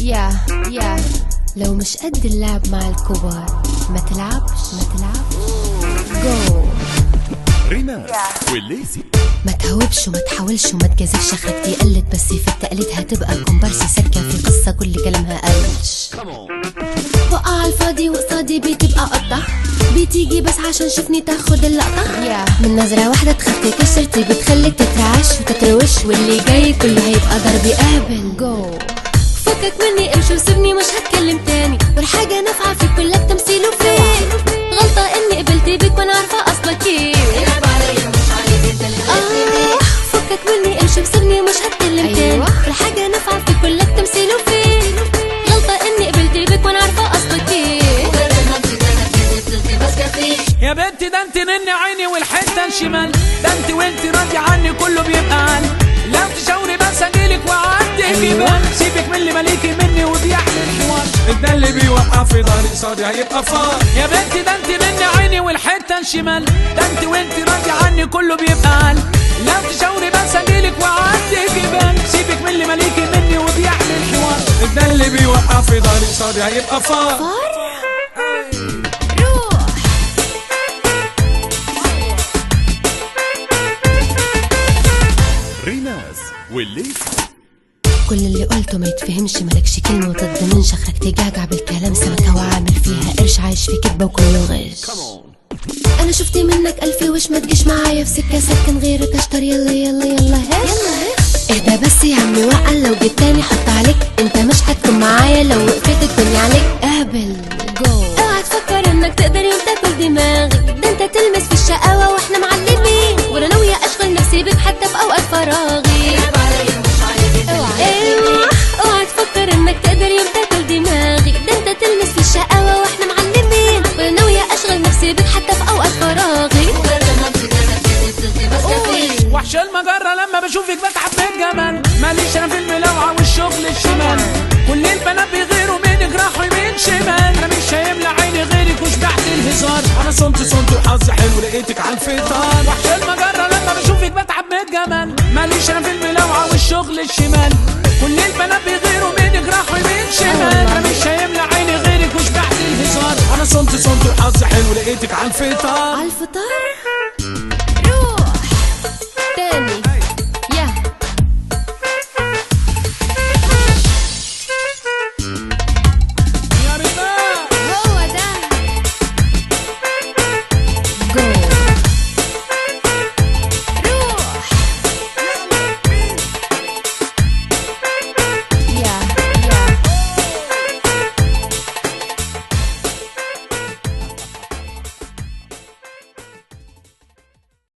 يا يا لو مش قد اللعب مع الكبار ما تلعبش ما تلعبش جو ريناس والليسي ما تهوبش وما تحاولش وما تجازفش اخرك تقلد بس في التقليد هتبقى كومبارسي سكه في قصه كل كلامها قلش وقع على الفاضي وقصادي بتبقى قطة بتيجي بس عشان شوفني تاخد اللقطة من نظرة واحدة تخفي كسرتي بتخليك تترعش وتتروش واللي جاي كله هيبقى ضرب قابل جو فكك مني امشي وسيبني مش هتكلم تاني والحاجة نافعة في كل التمثيل وفين غلطة اني قبلت بيك وانا عارفة اصلك ايه آه فكك مني امشي وسيبني مش هتكلم تاني أيوة. والحاجة نافعة في كل التمثيل وفين غلطة اني قبلت بيك وانا عارفة اصلك ايه يا بنتي ده انت نني عيني والحته الشمال ده انت وانت راضي عني كله بيبقى عني لو تشاوري بس اجيلك واعدي الجبال سيبك من اللي مالكي مني وبيحمي الحوار ده اللي بيوقع في ظهري قصادي هيبقى فار يا بنتي ده انت نني عيني والحته الشمال ده انت وانت راضي عني كله بيبقى عني لو تشاوري بس اجيلك واعدي الجبال سيبك من اللي مالكي مني وبيحمي الحوار ده اللي بيوقع في ظهري قصادي هيبقى فار روح ريناس والليسي كل اللي قلته ما يتفهمش مالكش كلمة وتضمنش اخرك تجعجع بالكلام سمكة وعامل فيها قرش عايش في كدبة وكله غش انا شفت منك الف وش ما تجيش معايا في سكة سكن غيرك اشطر يلا يلا يلا هش يلا اهدى بس يا عمي وقل لو جيت تاني حط عليك انت مش هتكون معايا لو وقفت الدنيا عليك اهبل جو اوعى تفكر انك تقدر يوم تاكل دماغي ده انت تلمس في الشقاوة واحنا معلمين وانا ناوية اشغل نفسي بك حتى في اوقات فراغي ايوه اوعى تفكر انك تقدر يوم تاكل دماغي ده انت تلمس في الشقاوة واحنا معلمين وانا ناوية اشغل نفسي بك حتى في اوقات فراغي وحش المجرة لما بشوفك بتعب بالجمال ماليش انا في الملاوعة والشغل الشمال كل البنات بيغيروا منك راحوا يمين شمال انا مش هيملى عيني غيرك وشبعت الهزار انا صنت صنت وحظي حلو لقيتك على الفطار وحش المجرة لما بشوفك بتعب بالجمال ماليش انا في الملاوعة والشغل الشمال كل البنات بيغيروا منك راحوا يمين شمال انا مش هيملى عيني غيرك وشبعت الهزار انا صنت صنت وحظي حلو لقيتك على الفطار على الفطار